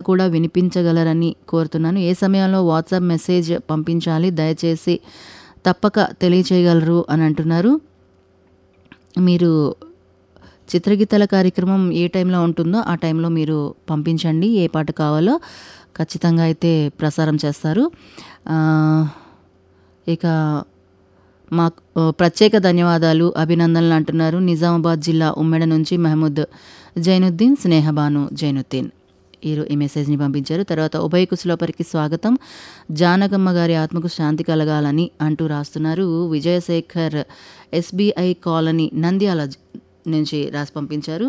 కూడా వినిపించగలరని కోరుతున్నాను ఏ సమయంలో వాట్సాప్ మెసేజ్ పంపించాలి దయచేసి తప్పక తెలియచేయగలరు అని అంటున్నారు మీరు చిత్రగీతాల కార్యక్రమం ఏ టైంలో ఉంటుందో ఆ టైంలో మీరు పంపించండి ఏ పాట కావాలో ఖచ్చితంగా అయితే ప్రసారం చేస్తారు ఆ, ఇక మా ప్రత్యేక ధన్యవాదాలు అభినందనలు అంటున్నారు నిజామాబాద్ జిల్లా ఉమ్మెడ నుంచి మహమూద్ జైనుద్దీన్ స్నేహబాను జైనుద్దీన్ ఈరో ఈ మెసేజ్ని పంపించారు తర్వాత ఉభయ కుశలోపరికి స్వాగతం జానకమ్మ గారి ఆత్మకు శాంతి కలగాలని అంటూ రాస్తున్నారు విజయశేఖర్ ఎస్బీఐ కాలనీ నంద్యాల జ- నుంచి రాసి పంపించారు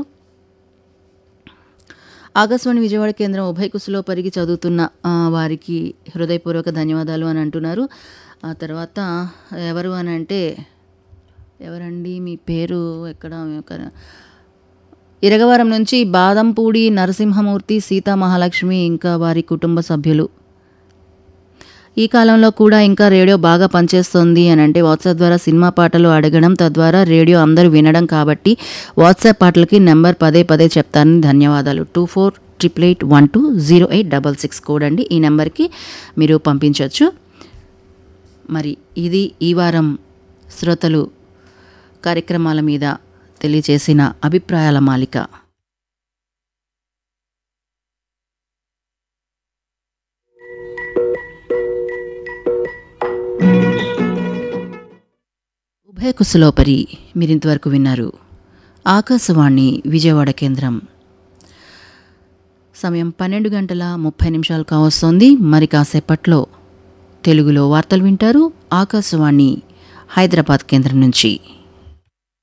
ఆకాశవాణి విజయవాడ కేంద్రం ఉభయ కుశలోపరికి చదువుతున్న ఆ, వారికి హృదయపూర్వక ధన్యవాదాలు అని అంటున్నారు ఆ తర్వాత ఎవరు అని అంటే ఎవరండి మీ పేరు ఎక్కడ ఎక్కడ ఇరగవరం నుంచి బాదంపూడి నరసింహమూర్తి సీతా మహాలక్ష్మి ఇంకా వారి కుటుంబ సభ్యులు ఈ కాలంలో కూడా ఇంకా రేడియో బాగా పనిచేస్తుంది అని అంటే వాట్సాప్ ద్వారా సినిమా పాటలు అడగడం తద్వారా రేడియో అందరూ వినడం కాబట్టి వాట్సాప్ పాటలకి నెంబర్ పదే పదే చెప్తానని ధన్యవాదాలు two four triple eight one two zero eight double six code అండి ఈ నెంబర్కి మీరు పంపించవచ్చు మరి ఇది ఈ వారం శ్రోతలు కార్యక్రమాల మీద తెలియచేసిన అభిప్రాయాల మాలిక ఉభయ కుశలోపరి మీరింతవరకు విన్నారు ఆకాశవాణి విజయవాడ కేంద్రం సమయం పన్నెండు గంటల ముప్పై నిమిషాలు కావస్తోంది మరి కాసేపట్లో తెలుగులో వార్తలు వింటారు ఆకాశవాణి హైదరాబాద్ కేంద్రం నుంచి